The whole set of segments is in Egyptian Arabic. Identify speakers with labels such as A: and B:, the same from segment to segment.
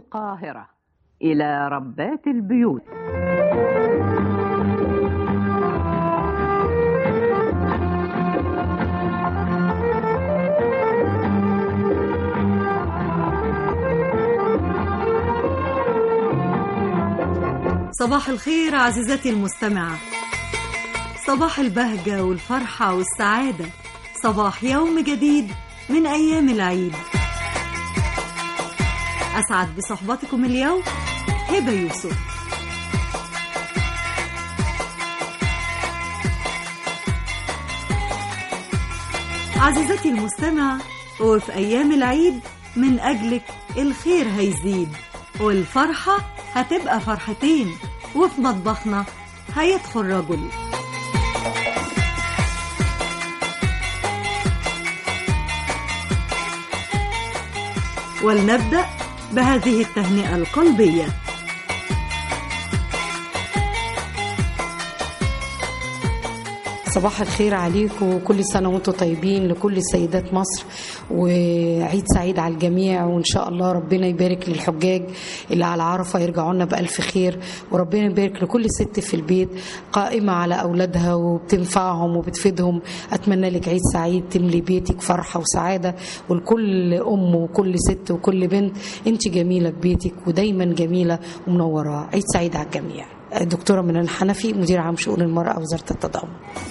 A: القاهرة إلى ربات البيوت
B: صباح الخير عزيزتي المستمعة صباح البهجة والفرحة والسعادة صباح يوم جديد من أيام العيد أسعد بصحبتكم اليوم هبة يوسف عزيزتي المستمعة وفي أيام العيد من أجلك الخير هيزيد والفرحة هتبقى فرحتين وفي مطبخنا هيدخل رجل ولنبدأ بهذه التهنئة القلبية
C: صباح الخير عليكم وكل سنة وانتم طيبين لكل سيدات مصر وعيد سعيد على الجميع وإن شاء الله ربنا يبارك للحجاج اللي على عرفة يرجعوا لنا بألف خير وربنا يبارك لكل ست في البيت قائمة على أولادها وبتنفعهم وبتفيدهم أتمنى لك عيد سعيد تملي بيتك فرحة وسعادة ولكل أم وكل ست وكل بنت أنت جميلة في بيتك ودايما جميلة ومنورة عيد سعيد على الجميع دكتورة من الحنفي مدير عام شؤون المرأة وزارة التضامن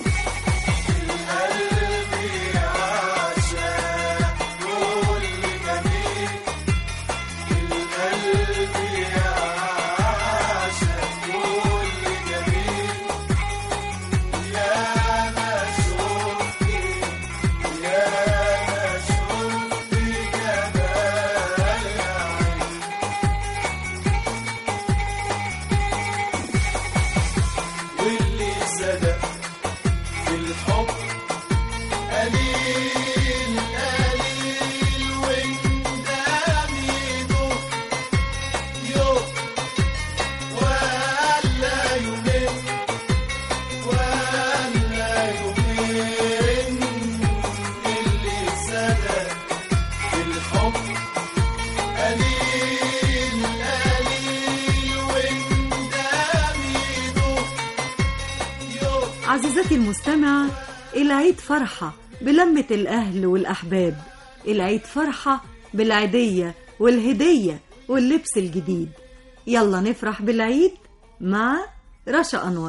D: واللي صدق في الحب قليل قليل وندم يدوب يوم ولا يومين ولا يومين اللي صدق في الحب قليل قليل وندم يدوب يوم
B: عزيزتي المستمعة العيد فرحة بلمة الأهل والأحباب العيد فرحة بالعيدية والهدية واللبس الجديد يلا نفرح بالعيد مع رشا أنور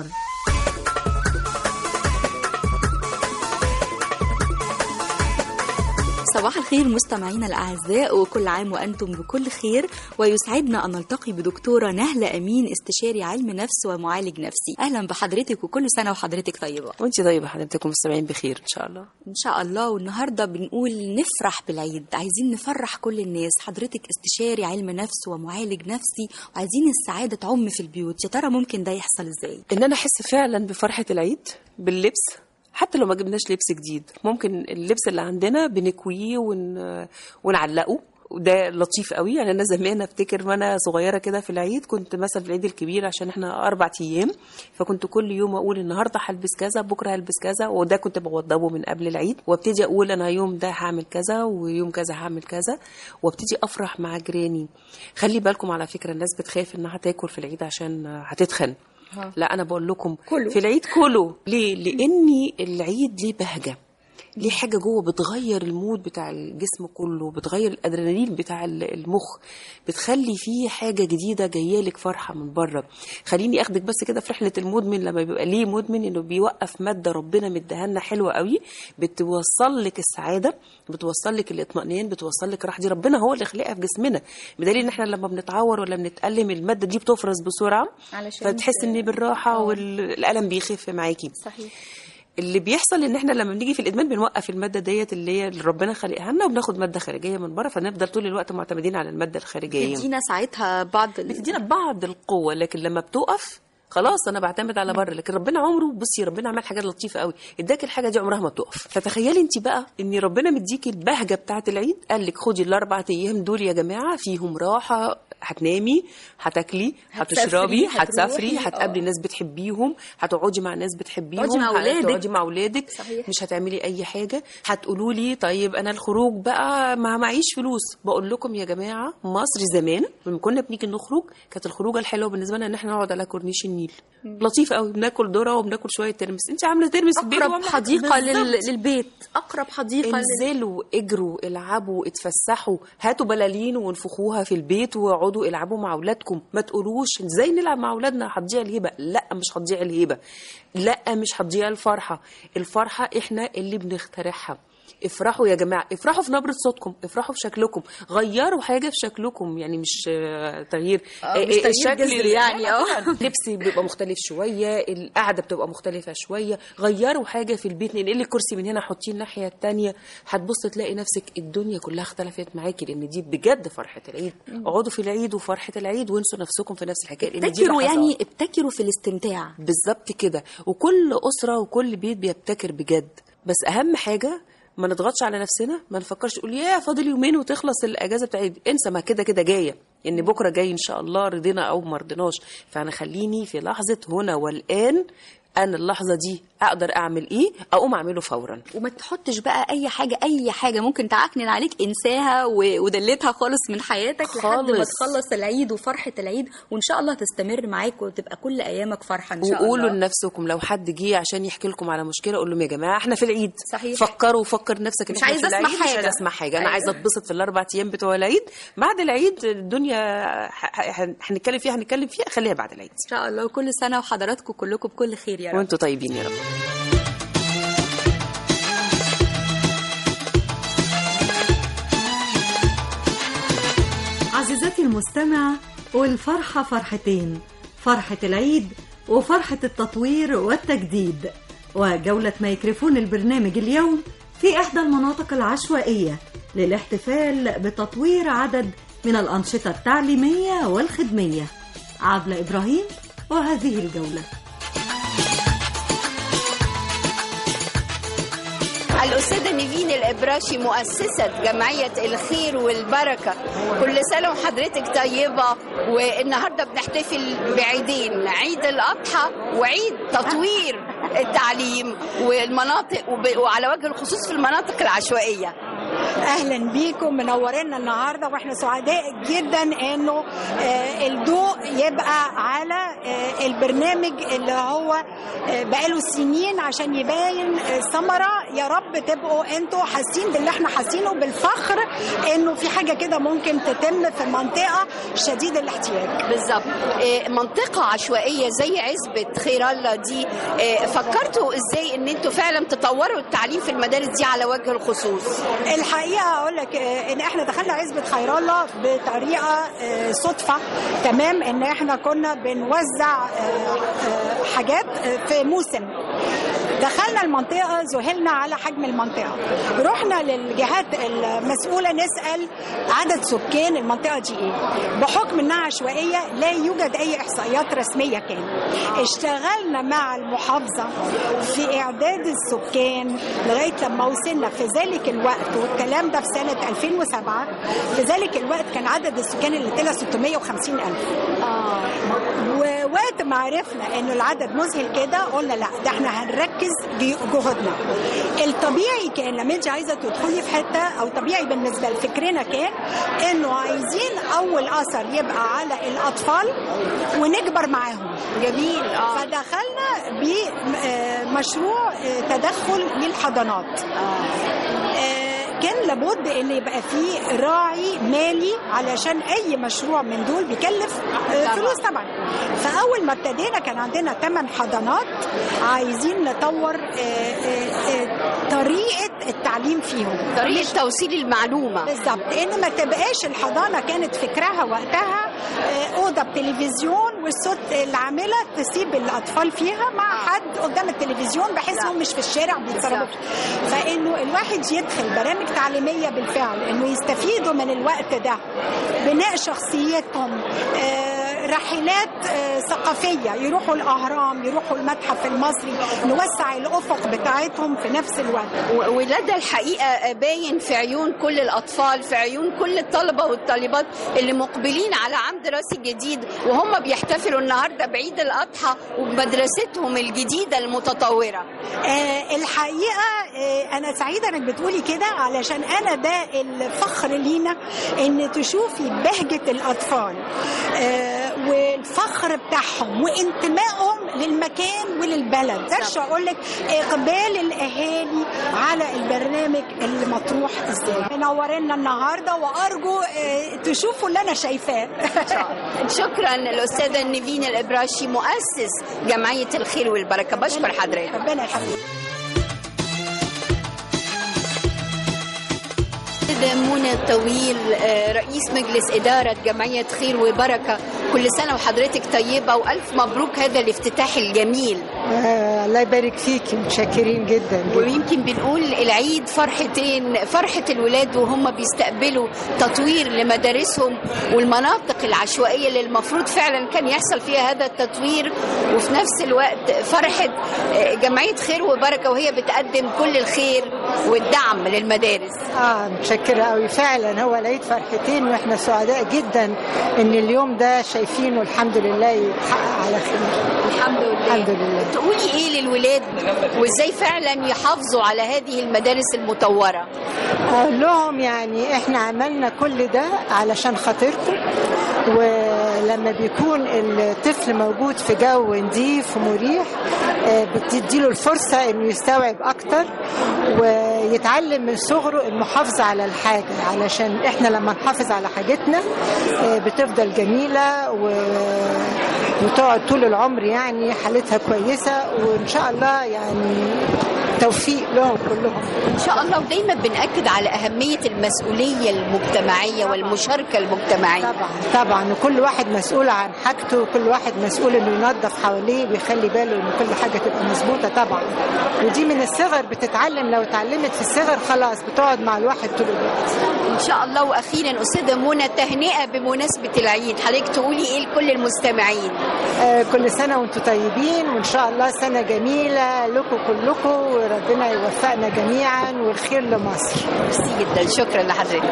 E: صباح الخير مستمعينا الأعزاء وكل عام وأنتم بكل خير ويسعدنا أن نلتقي بدكتورة نهلة أمين استشاري علم نفس ومعالج نفسي أهلا بحضرتك وكل سنة وحضرتك طيبة
F: وانت طيبه حضرتك ومستمعين بخير ان شاء الله
E: إن شاء الله والنهاردة بنقول نفرح بالعيد عايزين نفرح كل الناس حضرتك استشاري علم نفس ومعالج نفسي وعايزين السعادة تعم في البيوت يا ترى ممكن ده يحصل إزاي
F: ان انا احس فعلا بفرحه العيد باللبس حتى لو ما جبناش لبس جديد ممكن اللبس اللي عندنا بنكويه ون... ونعلقه وده لطيف قوي يعني انا زمان افتكر وانا صغيره كده في العيد كنت مثلا في العيد الكبير عشان احنا اربع ايام فكنت كل يوم اقول النهارده هلبس كذا بكره هلبس كذا وده كنت بوضبه من قبل العيد وابتدي اقول انا يوم ده هعمل كذا ويوم كذا هعمل كذا وابتدي افرح مع جيراني خلي بالكم على فكره الناس بتخاف انها تاكل في العيد عشان هتتخن لا انا بقول لكم
E: كله.
F: في العيد كله ليه لاني العيد ليه بهجه ليه حاجه جوه بتغير المود بتاع الجسم كله بتغير الادرينالين بتاع ال- المخ بتخلي فيه حاجه جديده جايه لك فرحه من بره خليني اخدك بس كده في رحله المدمن لما بيبقى ليه مدمن انه بيوقف ماده ربنا مديها لنا حلوه قوي بتوصل لك السعاده بتوصل لك الاطمئنان بتوصل لك الراحه دي ربنا هو اللي خلقها في جسمنا بدليل ان احنا لما بنتعور ولا بنتالم الماده دي بتفرز بسرعه
E: علشان
F: فتحس ان بالراحه والالم بيخف معاكي
E: صحيح
F: اللي بيحصل ان احنا لما بنيجي في الادمان بنوقف الماده ديت اللي هي اللي ربنا خلقها لنا وبناخد ماده خارجيه من بره فنفضل طول الوقت معتمدين على الماده الخارجيه
E: تدينا ساعتها بعض ال-
F: بتدينا بعض القوه لكن لما بتقف خلاص انا بعتمد على بره لكن ربنا عمره بصي ربنا عمل حاجات لطيفه قوي اداك الحاجه دي عمرها ما بتقف فتخيلي انت بقى ان ربنا مديكي البهجه بتاعه العيد قال لك خدي الاربع ايام دول يا جماعه فيهم راحه هتنامي هتاكلي
E: هتسافري،
F: هتشربي
E: هتروحي،
F: هتسافري
E: آه.
F: هتقابلي ناس بتحبيهم هتقعدي مع ناس بتحبيهم
E: تقعدي مع أولادك.
F: تقعدي مع اولادك
E: صحيح.
F: مش هتعملي اي حاجه هتقولوا لي طيب انا الخروج بقى ما معيش فلوس بقول لكم يا جماعه مصر زمان لما كنا بنيجي نخرج كانت الخروجه الحلوه بالنسبه لنا ان احنا نقعد على كورنيش النيل لطيف قوي بناكل ذره وبناكل شويه ترمس انت عامله ترمس في البيت
E: اقرب
F: وعاملة-
E: حديقه لل...
F: بالظبط.
E: للبيت اقرب حديقه لل...
F: انزلوا اجروا العبوا اتفسحوا هاتوا بلالين وانفخوها في البيت واقعدوا العبوا مع اولادكم ما تقولوش ازاي نلعب مع اولادنا هتضيع الهبه لا مش هتضيع الهبه لا مش هتضيع الفرحه الفرحه احنا اللي بنخترعها افرحوا يا جماعه افرحوا في نبره صوتكم افرحوا في شكلكم غيروا حاجه في شكلكم يعني مش آه، تغيير
E: آه، مش تغيير جذري يعني،
F: لا،
E: آه.
F: طبعاً. اللبس بيبقى مختلف شويه القعده بتبقى مختلفه شويه غيروا حاجه في البيت ننقل الكرسي من هنا حطيه الناحيه التانية هتبص تلاقي نفسك الدنيا كلها اختلفت معاكي لان دي بجد فرحه العيد اقعدوا في العيد وفرحه العيد وانسوا نفسكم في نفس الحكايه لان دي
E: ابتكروا
F: لحظات.
E: يعني ابتكروا في الاستمتاع
F: بالظبط كده وكل اسره وكل بيت بيبتكر بجد بس اهم حاجه ما نضغطش على نفسنا ما نفكرش تقول يا فاضل يومين وتخلص الاجازه بتاعت انسى ما كده كده جايه ان بكره جاي ان شاء الله رضينا او ما رضيناش فانا خليني في لحظه هنا والان انا اللحظه دي اقدر اعمل ايه اقوم اعمله فورا
E: وما تحطش بقى اي حاجه اي حاجه ممكن تعكنن عليك انساها و- ودلتها خالص من حياتك لحد ما
F: خالص.
E: تخلص العيد وفرحه العيد وان شاء الله تستمر معاك وتبقى كل ايامك فرحه ان شاء
F: وقولوا
E: الله
F: لنفسكم لو حد جه عشان يحكي لكم على مشكله قول لهم يا جماعه احنا في العيد
E: صحيح.
F: فكروا وفكر نفسك ان
E: مش
F: احنا
E: عايزة
F: في
E: أسمع
F: العيد مش
E: حاجة.
F: عايزه اسمع حاجه انا
E: أيوة.
F: عايزه اتبسط في الاربع ايام بتوع العيد بعد العيد الدنيا ح- ح- هنتكلم فيها هنتكلم فيها خليها بعد العيد
E: ان شاء الله وكل سنه وحضراتكم كلكم بكل خير يا رب
F: وانتوا طيبين يا رب
B: عزيزتي المستمعة والفرحة فرحتين فرحة العيد وفرحة التطوير والتجديد وجولة ميكروفون البرنامج اليوم في إحدى المناطق العشوائية للاحتفال بتطوير عدد من الأنشطة التعليمية والخدمية عبلة إبراهيم وهذه الجولة
G: الأستاذة نيفين الإبراشي مؤسسة جمعية الخير والبركة كل سنة وحضرتك طيبة والنهاردة بنحتفل بعيدين عيد الأضحى وعيد تطوير التعليم والمناطق وب- وعلى وجه الخصوص في المناطق العشوائية
H: اهلا بيكم منورينا النهارده واحنا سعداء جدا انه آه، الضوء يبقى على آه، البرنامج اللي هو آه، بقاله سنين عشان يبين آه، ثمره يا رب تبقوا انتوا حاسين باللي احنا حاسينه بالفخر انه في حاجه كده ممكن تتم في منطقه شديد الاحتياج
G: بالظبط آه، منطقة عشوائية زي عزبة خير الله دي آه، فكرتوا ازاي ان انتوا فعلا تطوروا التعليم في المدارس دي على وجه الخصوص
H: الحقيقه اقول لك آه، ان احنا دخلنا عزبه خير الله بطريقه آه، صدفه تمام ان احنا كنا بنوزع آه، آه، حاجات آه، في موسم دخلنا المنطقة ذهلنا على حجم المنطقة رحنا للجهات المسؤولة نسأل عدد سكان المنطقة دي ايه بحكم انها عشوائية لا يوجد اي احصائيات رسمية كان اشتغلنا مع المحافظة في اعداد السكان لغاية لما وصلنا في ذلك الوقت والكلام ده في سنة 2007 في ذلك الوقت كان عدد السكان اللي طلع 650 ألف ووقت ما عرفنا انه العدد مذهل كده قلنا لا ده احنا هنركز جي- جهودنا الطبيعي كان لما انت عايزه تدخلي في حته او طبيعي بالنسبه لفكرنا كان انه عايزين اول اثر يبقى على الاطفال ونكبر معاهم
G: جميل اه
H: فدخلنا بمشروع تدخل للحضانات آه، كان لابد ان يبقى في راعي مالي علشان اي مشروع من دول بيكلف آه،
G: طبعاً.
H: فلوس طبعا فاول ما ابتدينا كان عندنا ثمان حضانات عايزين نطور آه، آه، آه، طريقه التعليم فيهم
G: طريقة توصيل المعلومة
H: بالظبط ان ما تبقاش الحضانه كانت فكرها وقتها آه، اوضه بتلفزيون والصوت العامله تسيب الاطفال فيها مع حد قدام التلفزيون بحيث انهم مش في الشارع بيتصرفوا فانه الواحد يدخل برامج تعليميه بالفعل انه يستفيدوا من الوقت ده بناء شخصيتهم آه، آه، رحلات آه، ثقافيه يروحوا الاهرام يروحوا المتحف المصري نوسع الافق بتاعتهم في نفس الوقت
G: و- ولدى الحقيقة باين في عيون كل الأطفال في عيون كل الطلبة والطالبات اللي مقبلين على عام دراسي جديد وهم بيحتفلوا النهاردة بعيد الأضحى وبمدرستهم الجديدة المتطورة
H: آه، الحقيقه آه، انا سعيده انك بتقولي كده علشان انا ده الفخر لينا ان تشوفي بهجه الاطفال آه، والفخر بتاعهم وانتمائهم للمكان وللبلد ده اقول لك اقبال الاهالي على البرنامج اللي مطروح ازاي منورنا النهارده وارجو آه، تشوفوا اللي انا شايفاه
G: شكرا الأستاذة نيفين الإبراشي مؤسس جمعية الخير والبركة بشكر حضرتك
H: ربنا يخليك
G: السيدة منى الطويل آه، رئيس مجلس إدارة جمعية خير وبركة كل سنة وحضرتك طيبة وألف مبروك هذا الافتتاح الجميل
I: آه، الله يبارك فيكي متشكرين جدا جدا
G: ويمكن بنقول العيد فرحتين فرحة الولاد وهم بيستقبلوا تطوير لمدارسهم والمناطق العشوائية اللي المفروض فعلا كان يحصل فيها هذا التطوير وفي نفس الوقت فرحة آه، جمعية خير وبركة وهي بتقدم كل الخير والدعم للمدارس
I: اه متشكرة قوي فعلا هو العيد فرحتين واحنا سعداء جدا ان اليوم ده شايفينه الحمد لله يتحقق على خير
G: الحمد لله
I: الحمد لله
G: تقولي ايه للولاد وازاي فعلا يحافظوا على هذه المدارس المطورة
I: اقول لهم يعني احنا عملنا كل ده علشان خاطركم ولما بيكون الطفل موجود في جو نظيف ومريح آه، بتديله الفرصة انه يستوعب اكتر ويتعلم من صغره المحافظة على الحاجة علشان احنا لما نحافظ على حاجتنا آه، بتفضل جميلة و... وتقعد طول العمر يعني حالتها كويسة وان شاء الله يعني توفيق لهم كلهم
G: ان شاء الله ودايما بنأكد على أهمية المسؤولية المجتمعية والمشاركة المجتمعية
I: طبعا طبعا وكل واحد مسؤول عن حاجته وكل واحد مسؤول انه ينظف حواليه ويخلي باله ان كل حاجه تبقى مظبوطه طبعا ودي من الصغر بتتعلم لو اتعلمت في الصغر خلاص بتقعد مع الواحد طول الوقت
G: ان شاء الله واخيرا استاذه منى تهنئه بمناسبه العيد حضرتك تقولي ايه لكل المستمعين
I: آه كل سنه وانتم طيبين وان شاء الله سنه جميله لكم كلكم وربنا يوفقنا جميعا والخير لمصر
G: ميرسي جدا شكرا لحضرتك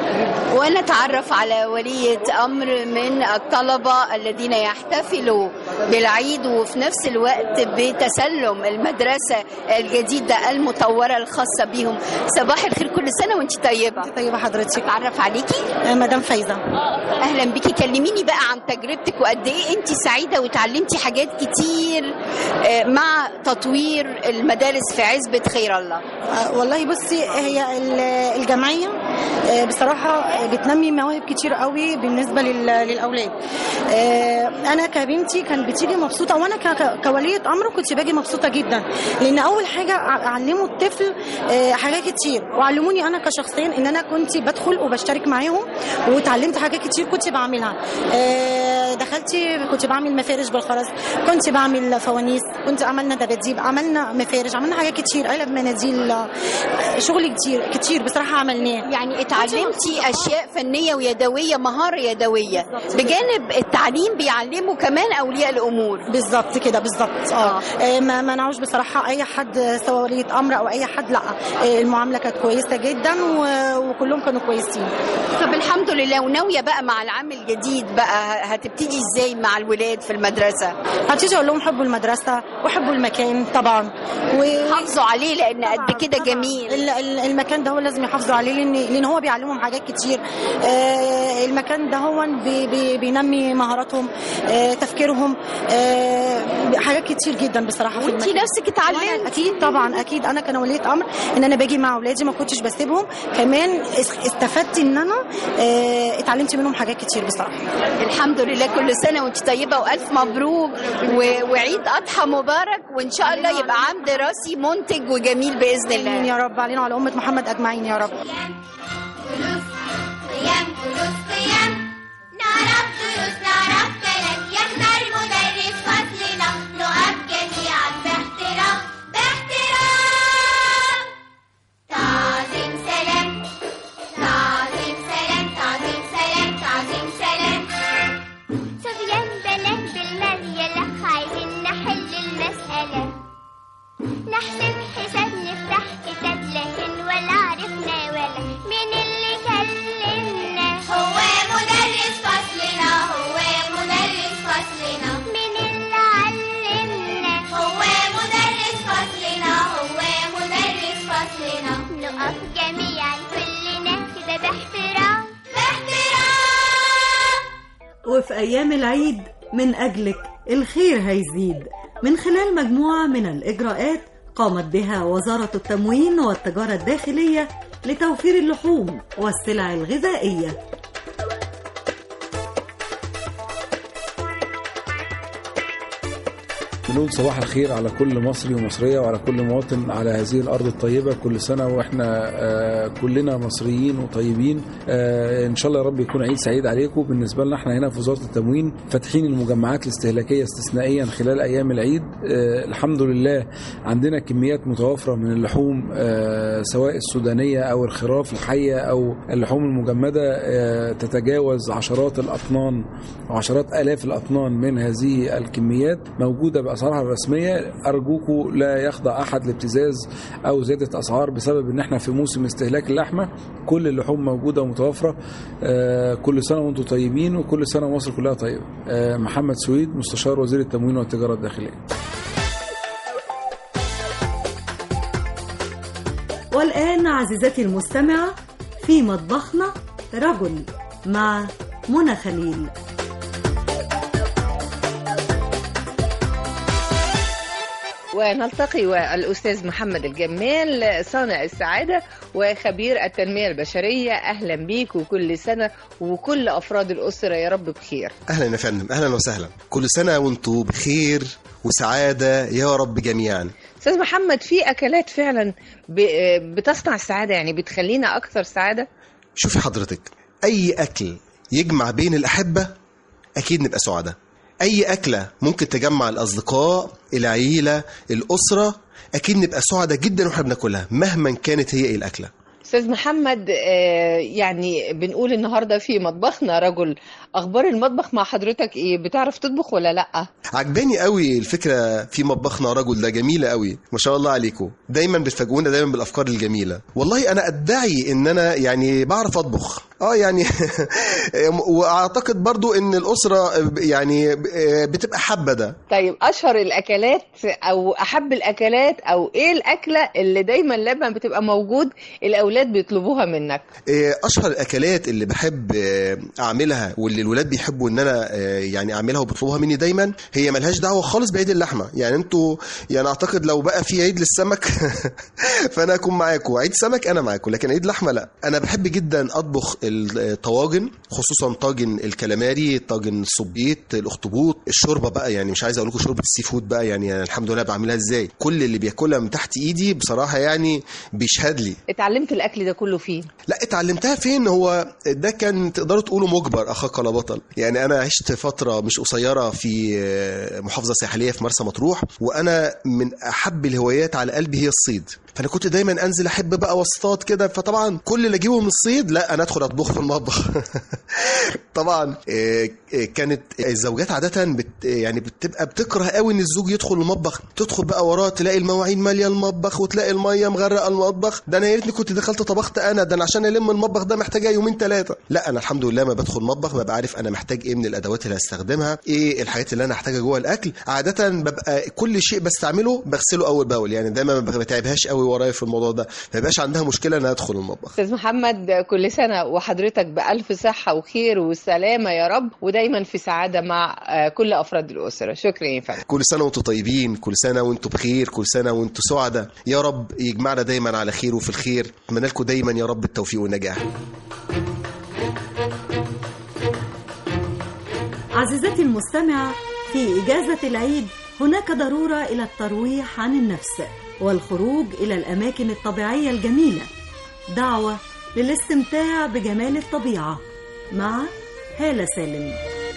G: ونتعرف على ولية أمر من الطلبة الذين يحتفلوا بالعيد وفي نفس الوقت بتسلم المدرسة الجديدة المطورة الخاصة بهم صباح الخير كل سنة وانت طيبة
J: طيبة حضرتك
G: اتعرف عليكي
J: مدام فايزة
G: اهلا بيكي كلميني بقى عن تجربتك وقد ايه انت سعيده وتعلمتي حاجات كتير آه، مع تطوير المدارس في عزبه خير الله
J: آه، والله بصي هي ال- الجمعية آه، بصراحة بتنمي مواهب كتير قوي بالنسبة لل- للأولاد آه، أنا كبنتي كان بتيجي مبسوطة وأنا ك- ك- كولية أمر كنت باجي مبسوطة جدا لأن أول حاجة ع- علموا الطفل آه، حاجات كتير وعلموني أنا كشخصيا إن أنا كنت بدخل وبشترك معاهم وتعلمت حاجات كتير كنت بعملها آه، دخلت كنت بعمل مفارش بالخرز كنت بعمل فوانيس كنت عملنا دباديب عملنا مفارش عملنا حاجات كتير علب مناديل آه، شغل كتير كتير بصراحة عملناه
G: يعني اتعلمتي اشياء فنيه ويدويه مهاره يدويه بجانب التعليم بيعلموا كمان اولياء الامور
J: بالظبط كده بالظبط اه آه، ما منعوش بصراحه اي حد سواء وليه امر او اي حد لا آه، المعامله كانت كويسه جدا و- وكلهم كانوا كويسين
G: طب الحمد لله وناويه بقى مع العام الجديد بقى هتبتدي ازاي مع الولاد في المدرسه
J: هبتدي اقول لهم حبوا المدرسه وحبوا المكان طبعا و...
G: حافظوا عليه لان قد كده
J: طبعاً.
G: جميل
J: ال- ال- المكان ده هو لازم يحافظوا عليه لان لان هو بيعلمهم حاجات كتير آه، المكان ده هو بي- بي- بينمي مهاراتهم آه، تفكيرهم آه، حاجات كتير جدا بصراحه في
G: وانتي
J: المكان.
G: نفسك اتعلمتي
J: وأنا اكيد طبعا اكيد انا كان وليه امر ان انا باجي مع اولادي ما كنتش بسيبهم كمان اس- استفدت ان انا آه، اتعلمت منهم حاجات كتير بصراحه
G: الحمد لله كل سنه وانت طيبه والف مبروك و- وعيد اضحى مبارك وان شاء الله يبقى عام دراسي منتج وجميل باذن
J: امين
G: الله
J: يا رب علينا وعلى امه محمد اجمعين يا رب
K: قيام دروس قيام نعرف دروس نعرف كلام يحضر مدرس فصلنا نقف جميعا باحترام باحترام تعظيم سلام تعظيم سلام تعظيم سلام تعظيم سلام صبيان بنات
B: وفي أيام العيد من أجلك الخير هيزيد من خلال مجموعة من الإجراءات قامت بها وزارة التموين والتجارة الداخلية لتوفير اللحوم والسلع الغذائية
L: بنقول صباح الخير على كل مصري ومصرية وعلى كل مواطن على هذه الأرض الطيبة كل سنة وإحنا آه، كلنا مصريين وطيبين آه، إن شاء الله يا رب يكون عيد سعيد عليكم بالنسبة لنا إحنا هنا في وزارة التموين فاتحين المجمعات الاستهلاكية استثنائيا خلال أيام العيد آه، الحمد لله عندنا كميات متوافرة من اللحوم آه، سواء السودانية أو الخراف الحية أو اللحوم المجمدة آه، تتجاوز عشرات الأطنان وعشرات آلاف الأطنان من هذه الكميات موجودة بأسعارها الرسمية أرجوكم لا يخضع أحد لابتزاز أو زيادة أسعار بسبب إن إحنا في موسم استهلاك اللحمة كل اللحوم موجودة ومتوفرة آه، كل سنة وأنتم طيبين وكل سنة مصر كلها طيبة آه، محمد سويد مستشار وزير التموين والتجارة الداخلية
B: والآن عزيزتي المستمعة في مطبخنا رجل مع منى خليل
M: ونلتقي والأستاذ محمد الجمال صانع السعادة وخبير التنمية البشرية أهلا بيك وكل سنة وكل أفراد الأسرة يا رب بخير
N: اهلا يا فندم اهلا وسهلا كل سنه وانتم بخير وسعاده يا رب جميعا
M: أستاذ محمد في أكلات فعلا ب- بتصنع السعادة يعني بتخلينا أكثر سعادة
N: شوفي حضرتك اي اكل يجمع بين الاحبه اكيد نبقى سعداء اي اكله ممكن تجمع الاصدقاء العيله الاسره اكيد نبقى سعداء جدا واحنا بناكلها مهما كانت هي ايه الاكله
M: أستاذ محمد آه، يعني بنقول النهاردة في مطبخنا رجل أخبار المطبخ مع حضرتك إيه بتعرف تطبخ ولا لأ
N: عجباني قوي الفكره في مطبخنا رجل ده جميله قوي ما شاء الله عليكم دايما بتفاجئونا دايما بالافكار الجميله والله انا ادعي ان انا يعني بعرف اطبخ اه يعني واعتقد برضو ان الاسره يعني بتبقى حابه ده
M: طيب أشهر الأكلات أو أحب الأكلات أو إيه الأكلة اللي دايما لما بتبقى موجود الأولاد بيطلبوها منك
N: إيه، اشهر الاكلات اللي بحب آه، اعملها واللي الولاد بيحبوا ان انا آه، يعني اعملها وبيطلبوها مني دايما هي ملهاش دعوه خالص بعيد اللحمه يعني انتوا يعني اعتقد لو بقى في عيد للسمك فانا اكون معاكم عيد سمك انا معاكم لكن عيد لحمه لا انا بحب جدا اطبخ الطواجن خصوصا طاجن الكلاماري طاجن الصبيط الاخطبوط الشوربه بقى يعني مش عايز اقول لكم شوربه السي فود بقى يعني أنا الحمد لله بعملها ازاي كل اللي بياكلها من تحت ايدي بصراحه يعني بيشهد لي
M: اتعلمت الأكل ده كله فين
N: لا اتعلمتها فين هو ده كان تقدروا تقولوا مجبر اخاك لا بطل يعني انا عشت فتره مش قصيره في محافظه ساحليه في مرسى مطروح وانا من احب الهوايات على قلبي هي الصيد فانا كنت دايما انزل احب بقى واصطاد كده فطبعا كل اللي اجيبه من الصيد لا انا ادخل اطبخ في المطبخ طبعا آه، آه، كانت الزوجات عاده بت يعني بتبقى بتكره قوي ان الزوج يدخل المطبخ تدخل بقى وراه تلاقي المواعين ماليه المطبخ وتلاقي الميه مغرقه المطبخ ده انا يا ريتني كنت دخلت طبخت انا ده انا عشان الم المطبخ ده محتاجه يومين ثلاثه لا انا الحمد لله ما بدخل المطبخ ببقى عارف انا محتاج ايه من الادوات اللي هستخدمها ايه الحاجات اللي انا هحتاجها جوه الاكل عاده ببقى كل شيء بستعمله بغسله اول باول يعني دايما ما بتعبهاش قوي ورايا في الموضوع ده ما يبقاش عندها مشكله ان أنا ادخل المطبخ
M: أستاذ محمد كل سنة وحضرتك بألف صحة وخير والسلامة يا رب ودايما في سعادة مع آه، كل أفراد الأسرة شكرا يا فندم
N: كل سنه وانتم طيبين كل سنه وانتم بخير كل سنه وانتم سعداء يا رب يجمعنا دايما على خير وفي الخير اتمنى لكم دايما يا رب التوفيق والنجاح
B: عزيزتي المستمعة في إجازة العيد هناك ضرورة إلى الترويح عن النفس والخروج إلى الأماكن الطبيعية الجميلة دعوة للاستمتاع بجمال الطبيعة مع هالة سالم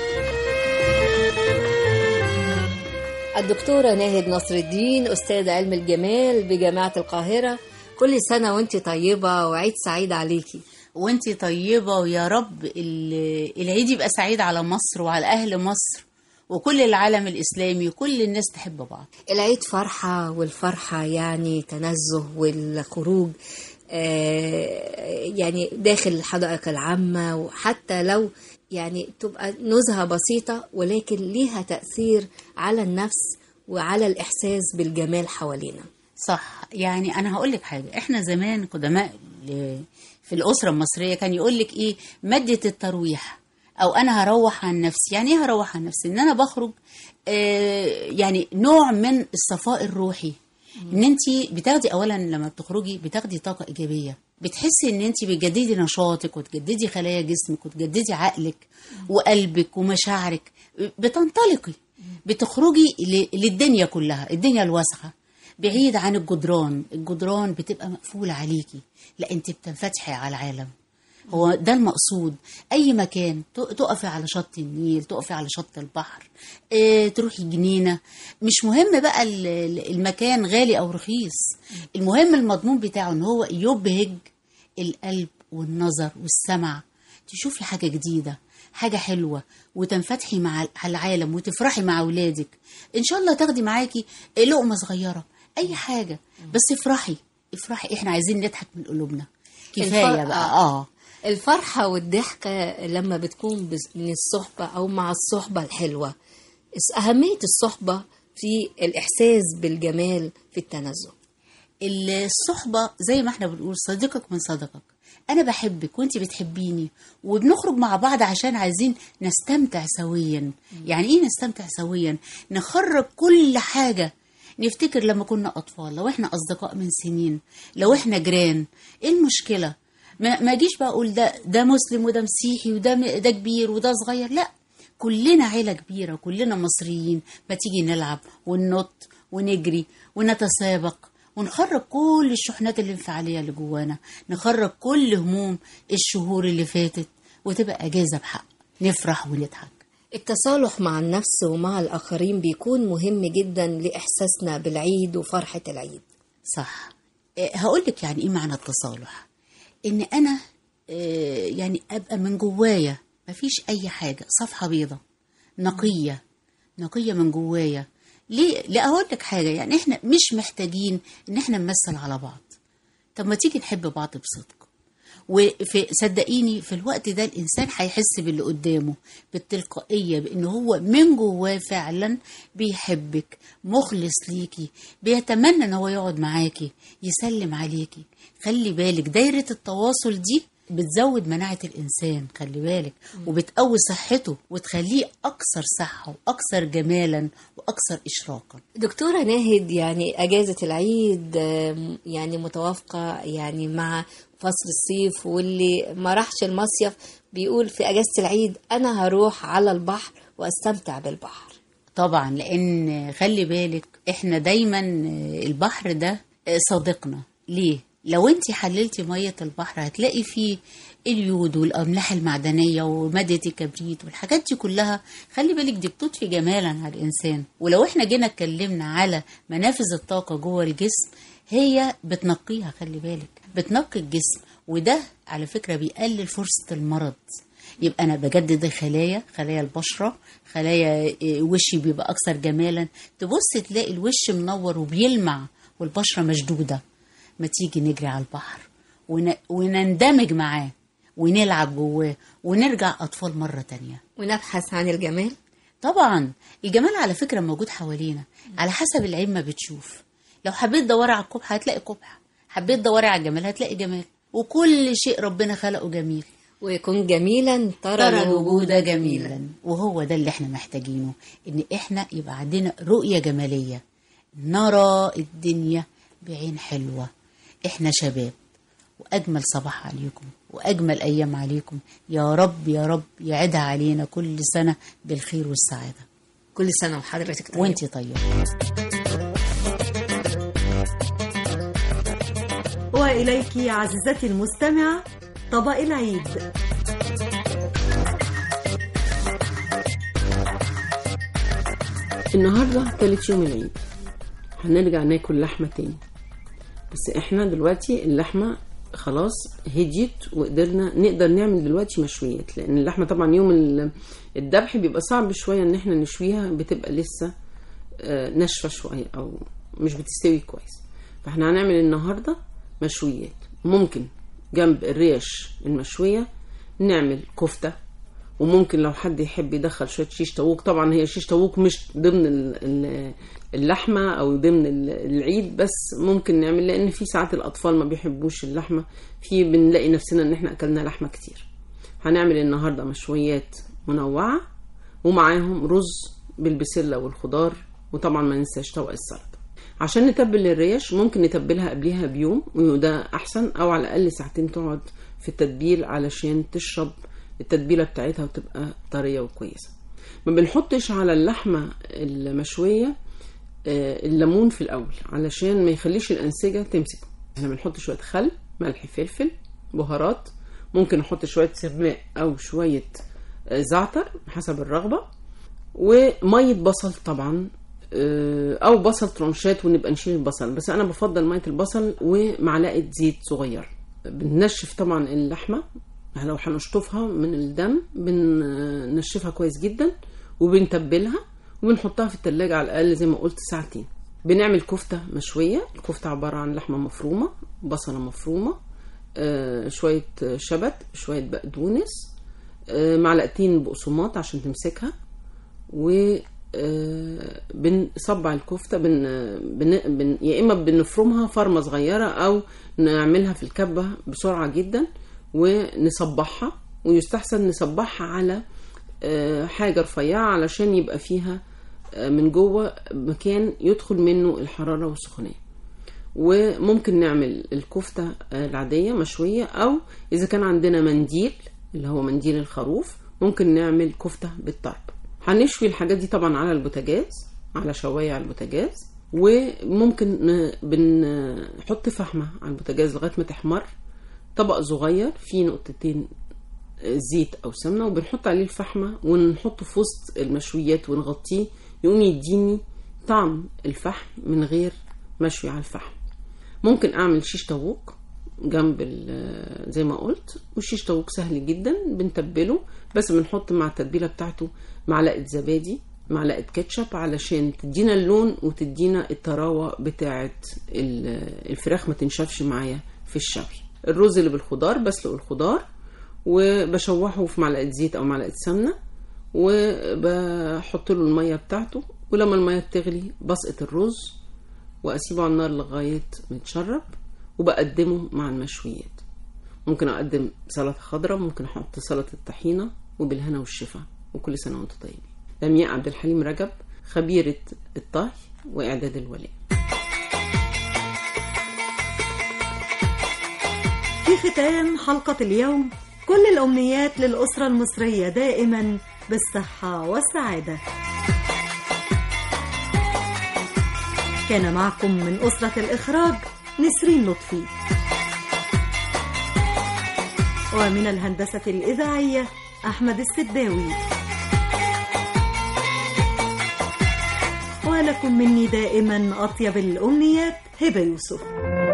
O: الدكتورة ناهد نصر الدين أستاذ علم الجمال بجامعة القاهرة كل سنة وانت طيبة وعيد سعيد عليكي
P: وانتي طيبة ويا رب ال- العيد يبقى سعيد على مصر وعلى أهل مصر وكل العالم الإسلامي وكل الناس تحب بعض
O: العيد فرحة والفرحة يعني تنزه والخروج آه، يعني داخل الحدائق العامة وحتى لو يعني تبقى نزهة بسيطة ولكن ليها تأثير على النفس وعلى الإحساس بالجمال حوالينا
P: صح يعني أنا هقول لك حاجة إحنا زمان قدماء ل- في الأسرة المصرية كان يقول لك إيه مادة الترويح او انا هروح عن نفسي يعني ايه هروح عن نفسي ان انا بخرج آه يعني نوع من الصفاء الروحي ان انت بتاخدي اولا لما بتخرجي بتاخدي طاقه ايجابيه بتحسي ان انت بتجددي نشاطك وتجددي خلايا جسمك وتجددي عقلك وقلبك ومشاعرك بتنطلقي بتخرجي ل- للدنيا كلها الدنيا الواسعه بعيد عن الجدران الجدران بتبقى مقفوله عليكي لا انت بتنفتحي على العالم هو ده المقصود اي مكان ت- تقفي على شط النيل تقفي على شط البحر اه تروحي جنينه مش مهم بقى ال- ال- المكان غالي او رخيص المهم المضمون بتاعه ان هو يبهج القلب والنظر والسمع تشوفي حاجه جديده حاجه حلوه وتنفتحي مع ال- على العالم وتفرحي مع اولادك ان شاء الله تاخدي معاكي لقمه صغيره اي حاجه بس افرحي افرحي احنا عايزين نضحك من قلوبنا كفايه
O: الفرق-
P: بقى اه
O: الفرحة والضحكة لما بتكون بز- من الصحبة أو مع الصحبة الحلوة اس- أهمية الصحبة في الإحساس بالجمال في التنزه
P: الصحبة زي ما احنا بنقول صديقك من صديقك انا بحبك وانت بتحبيني وبنخرج مع بعض عشان عايزين نستمتع سويا يعني ايه نستمتع سويا نخرج كل حاجة نفتكر لما كنا اطفال لو احنا اصدقاء من سنين لو احنا جيران ايه المشكلة ما ما اجيش بقى اقول ده ده مسلم وده مسيحي وده م- ده كبير وده صغير لا كلنا عيلة كبيرة كلنا مصريين ما تيجي نلعب وننط ونجري ونتسابق ونخرج كل الشحنات الانفعالية اللي جوانا نخرج كل هموم الشهور اللي فاتت وتبقى أجازة بحق نفرح ونضحك
O: التصالح مع النفس ومع الآخرين بيكون مهم جدا لإحساسنا بالعيد وفرحة العيد
P: صح هقول لك يعني ايه معنى التصالح ان انا آه، يعني ابقى من جوايا مفيش اي حاجه صفحه بيضة نقيه نقيه من جوايا ليه لا اقول لك حاجه يعني احنا مش محتاجين ان احنا نمثل على بعض طب ما تيجي نحب بعض بصدق وفي صدقيني في الوقت ده الانسان هيحس باللي قدامه بالتلقائيه بان هو من جواه فعلا بيحبك مخلص ليكي بيتمنى ان هو يقعد معاكي يسلم عليكي خلي بالك دايره التواصل دي بتزود مناعة الإنسان خلي بالك وبتقوي صحته وتخليه أكثر صحة وأكثر جمالا وأكثر إشراقا
O: دكتورة ناهد يعني أجازة العيد آم، يعني متوافقة يعني مع فصل الصيف واللي ما راحش المصيف بيقول في أجازة العيد أنا هروح على البحر وأستمتع بالبحر
P: طبعا لان خلي بالك احنا دايما البحر ده صديقنا ليه لو انت حللتي ميه البحر هتلاقي فيه اليود والاملاح المعدنيه وماده الكبريت والحاجات دي كلها خلي بالك دي بتضفي جمالا على الانسان ولو احنا جينا اتكلمنا على منافذ الطاقه جوه الجسم هي بتنقيها خلي بالك بتنقي الجسم وده على فكره بيقلل فرصه المرض يبقى انا بجدد خلايا خلايا البشره خلايا إيه، وشي بيبقى اكثر جمالا تبص تلاقي الوش منور وبيلمع والبشره مشدوده ما تيجي نجري على البحر ون... ونندمج معاه ونلعب جواه ونرجع اطفال مره تانية
O: ونبحث عن الجمال
P: طبعا الجمال على فكره موجود حوالينا على حسب العين ما بتشوف لو حبيت تدوري على القبح هتلاقي قبح حبيت تدوري على الجمال هتلاقي جمال وكل شيء ربنا خلقه جميل
O: ويكون جميلا ترى,
P: ترى الوجود جميلا وهو ده اللي احنا محتاجينه ان احنا يبقى عندنا رؤية جمالية نرى الدنيا بعين حلوة احنا شباب واجمل صباح عليكم واجمل ايام عليكم يا رب يا رب يعيدها علينا كل سنة بالخير والسعادة
O: كل سنة وحضرتك طيب
P: وانت طيبة
B: وإليك عزيزتي المستمعة طبق العيد
Q: النهارده تالت يوم العيد هنرجع ناكل لحمة تاني بس احنا دلوقتي اللحمة خلاص هديت وقدرنا نقدر نعمل دلوقتي مشويات لان اللحمة طبعا يوم ال- الذبح بيبقى صعب شوية ان احنا نشويها بتبقى لسه آه، ناشفة شوية او مش بتستوي كويس فاحنا هنعمل النهاردة مشويات ممكن جنب الريش المشوية نعمل كفتة وممكن لو حد يحب يدخل شويه شيش طاووق طبعا هي شيش طاووق مش ضمن ال- ال- اللحمه او ضمن ال- العيد بس ممكن نعمل لان في ساعات الاطفال ما بيحبوش اللحمه في بنلاقي نفسنا ان احنا اكلنا لحمه كتير هنعمل النهارده مشويات منوعة ومعاهم رز بالبسلة والخضار وطبعا ما ننساش طبق السلطة عشان نتبل الريش ممكن نتبلها قبلها بيوم وده أحسن أو على الأقل ساعتين تقعد في التتبيل علشان تشرب التتبيلة بتاعتها وتبقى طرية وكويسة ما بنحطش على اللحمة المشوية آه، الليمون في الأول علشان ما يخليش الأنسجة تمسك احنا بنحط شوية خل ملح فلفل بهارات ممكن نحط شوية سرماء أو شوية آه، زعتر حسب الرغبة ومية بصل طبعا آه، أو بصل ترانشات ونبقى نشيل البصل بس أنا بفضل مية البصل ومعلقة زيت صغير بننشف طبعا اللحمة لو هنشطفها من الدم بننشفها كويس جدا وبنتبلها وبنحطها في التلاجة على الأقل زي ما قلت ساعتين بنعمل كفتة مشوية الكفتة عبارة عن لحمة مفرومة بصلة مفرومة آه، شوية شبت شوية بقدونس آه، معلقتين بقسماط عشان تمسكها و آه، بنصبع الكفتة بن... بن... بن... يا إما بنفرمها فرمة صغيرة أو نعملها في الكبة بسرعة جدا ونصبعها ويستحسن نصبعها على آه، حاجة رفيعة علشان يبقى فيها آه، من جوه مكان يدخل منه الحرارة والسخونية وممكن نعمل الكفتة آه، العادية مشوية أو إذا كان عندنا منديل اللي هو منديل الخروف ممكن نعمل كفتة بالطرب هنشوي الحاجات دي طبعا على البوتاجاز على شواية على البوتاجاز وممكن ن- بنحط فحمة على البوتاجاز لغاية ما تحمر طبق صغير فيه نقطتين زيت او سمنه وبنحط عليه الفحمه ونحطه في وسط المشويات ونغطيه يقوم يديني طعم الفحم من غير مشوي على الفحم ممكن اعمل شيش طاووق جنب ال- زي ما قلت والشيش طاووق سهل جدا بنتبله بس بنحط مع التتبيله بتاعته معلقه زبادي معلقه كاتشب علشان تدينا اللون وتدينا الطراوه بتاعه ال- الفراخ ما تنشفش معايا في الشوي الرز اللي بالخضار بسلق الخضار وبشوحه في معلقه زيت او معلقه سمنه وبحط له الميه بتاعته ولما الميه بتغلي بسقط الرز واسيبه على النار لغايه ما يتشرب وبقدمه مع المشويات ممكن اقدم سلطه خضراء ممكن احط سلطه طحينه وبالهنا والشفا وكل سنه وانتم طيبين لمياء عبد الحليم رجب خبيره الطهي واعداد الولاء
B: في ختام حلقة اليوم كل الأمنيات للأسرة المصرية دائما بالصحة والسعادة كان معكم من أسرة الإخراج نسرين لطفي ومن الهندسة الإذاعية أحمد السداوي ولكم مني دائما أطيب الأمنيات هبة يوسف